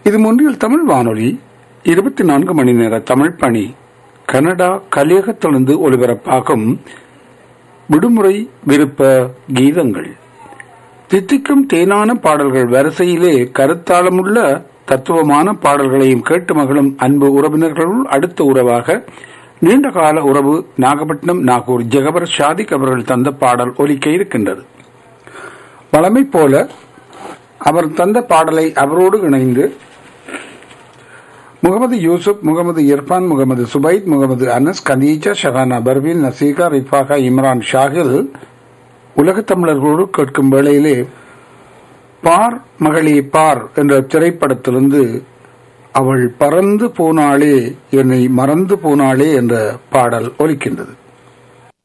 இது முன்றில் தமிழ் வானொலி இருபத்தி நான்கு மணி நேர தமிழ் பணி கனடா கலியகத்திலிருந்து ஒலிபரப்பாகும் விடுமுறை விருப்ப கீதங்கள் தித்திக்கும் தேனான பாடல்கள் வரிசையிலே கருத்தாளமுள்ள தத்துவமான பாடல்களையும் கேட்டு மகளும் அன்பு உறவினர்களுள் அடுத்த உறவாக நீண்ட கால உறவு நாகப்பட்டினம் நாகூர் ஜெகபர் ஷாதிக் அவர்கள் தந்த பாடல் ஒலிக்க இருக்கின்றது வளமை போல அவர் தந்த பாடலை அவரோடு இணைந்து முகமது யூசுப் முகமது இர்பான் முகமது சுபைத் முகமது அனஸ் கதீஜா ஷஹானா பர்வீன் நசீகா ரிஃபாகா இம்ரான் ஷாகில் உலகத் தமிழர்களோடு கேட்கும் வேளையிலே பார் மகளே பார் என்ற திரைப்படத்திலிருந்து அவள் பறந்து போனாளே என்னை மறந்து போனாளே என்ற பாடல் ஒலிக்கின்றது